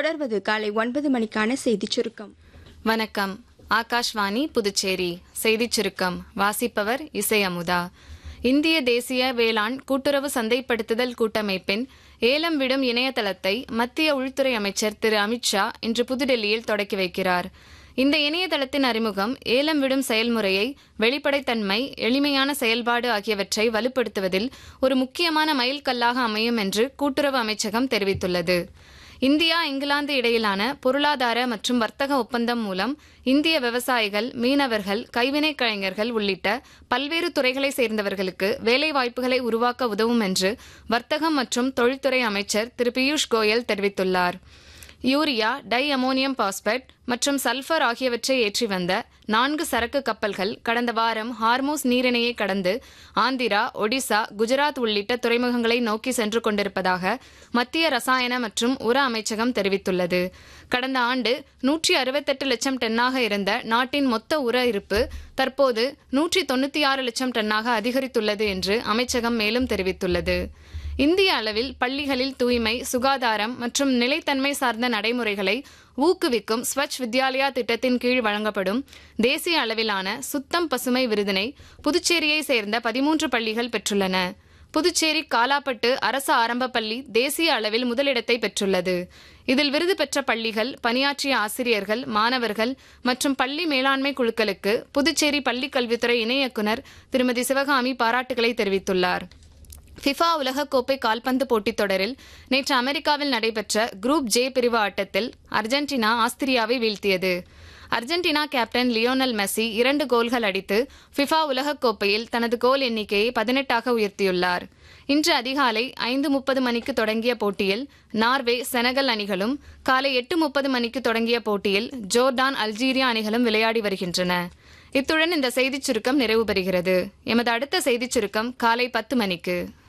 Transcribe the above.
தொடர்வது காலை ஒன்பது மணிக்கான செய்திச் சுருக்கம் வணக்கம் ஆகாஷ்வாணி புதுச்சேரி செய்திச் சுருக்கம் வாசிப்பவர் இசை அமுதா இந்திய தேசிய வேளாண் கூட்டுறவு சந்தைப்படுத்துதல் கூட்டமைப்பின் ஏலம் விடும் இணையதளத்தை மத்திய உள்துறை அமைச்சர் திரு அமித்ஷா இன்று புதுடெல்லியில் தொடக்கி வைக்கிறார் இந்த இணையதளத்தின் அறிமுகம் ஏலம் விடும் செயல்முறையை வெளிப்படைத்தன்மை எளிமையான செயல்பாடு ஆகியவற்றை வலுப்படுத்துவதில் ஒரு முக்கியமான மைல்கல்லாக அமையும் என்று கூட்டுறவு அமைச்சகம் தெரிவித்துள்ளது இந்தியா இங்கிலாந்து இடையிலான பொருளாதார மற்றும் வர்த்தக ஒப்பந்தம் மூலம் இந்திய விவசாயிகள் மீனவர்கள் கைவினைக் கலைஞர்கள் உள்ளிட்ட பல்வேறு துறைகளை சேர்ந்தவர்களுக்கு வேலைவாய்ப்புகளை உருவாக்க உதவும் என்று வர்த்தகம் மற்றும் தொழில்துறை அமைச்சர் திரு பியூஷ் கோயல் தெரிவித்துள்ளார் யூரியா டை அமோனியம் பாஸ்பேட் மற்றும் சல்ஃபர் ஆகியவற்றை ஏற்றி வந்த நான்கு சரக்கு கப்பல்கள் கடந்த வாரம் ஹார்மோஸ் நீரிணையை கடந்து ஆந்திரா ஒடிசா குஜராத் உள்ளிட்ட துறைமுகங்களை நோக்கி சென்று கொண்டிருப்பதாக மத்திய ரசாயன மற்றும் உர அமைச்சகம் தெரிவித்துள்ளது கடந்த ஆண்டு நூற்றி அறுபத்தெட்டு லட்சம் டன்னாக இருந்த நாட்டின் மொத்த உர இருப்பு தற்போது நூற்றி தொண்ணூற்றி ஆறு லட்சம் டன்னாக அதிகரித்துள்ளது என்று அமைச்சகம் மேலும் தெரிவித்துள்ளது இந்திய அளவில் பள்ளிகளில் தூய்மை சுகாதாரம் மற்றும் நிலைத்தன்மை சார்ந்த நடைமுறைகளை ஊக்குவிக்கும் ஸ்வச் வித்யாலயா திட்டத்தின் கீழ் வழங்கப்படும் தேசிய அளவிலான சுத்தம் பசுமை விருதினை புதுச்சேரியை சேர்ந்த பதிமூன்று பள்ளிகள் பெற்றுள்ளன புதுச்சேரி காலாப்பட்டு அரசு ஆரம்ப பள்ளி தேசிய அளவில் முதலிடத்தை பெற்றுள்ளது இதில் விருது பெற்ற பள்ளிகள் பணியாற்றிய ஆசிரியர்கள் மாணவர்கள் மற்றும் பள்ளி மேலாண்மை குழுக்களுக்கு புதுச்சேரி பள்ளிக் கல்வித்துறை இணை இயக்குநர் திருமதி சிவகாமி பாராட்டுகளை தெரிவித்துள்ளார் ஃபிஃபா உலகக்கோப்பை கால்பந்து போட்டித் தொடரில் நேற்று அமெரிக்காவில் நடைபெற்ற குரூப் ஜே பிரிவு ஆட்டத்தில் அர்ஜென்டினா ஆஸ்திரியாவை வீழ்த்தியது அர்ஜென்டினா கேப்டன் லியோனல் மெஸ்ஸி இரண்டு கோல்கள் அடித்து ஃபிஃபா உலகக்கோப்பையில் தனது கோல் எண்ணிக்கையை பதினெட்டாக உயர்த்தியுள்ளார் இன்று அதிகாலை ஐந்து முப்பது மணிக்கு தொடங்கிய போட்டியில் நார்வே செனகல் அணிகளும் காலை எட்டு முப்பது மணிக்கு தொடங்கிய போட்டியில் ஜோர்டான் அல்ஜீரியா அணிகளும் விளையாடி வருகின்றன இத்துடன் இந்த செய்திச் சுருக்கம் நிறைவு பெறுகிறது எமது அடுத்த செய்திச் சுருக்கம் காலை பத்து மணிக்கு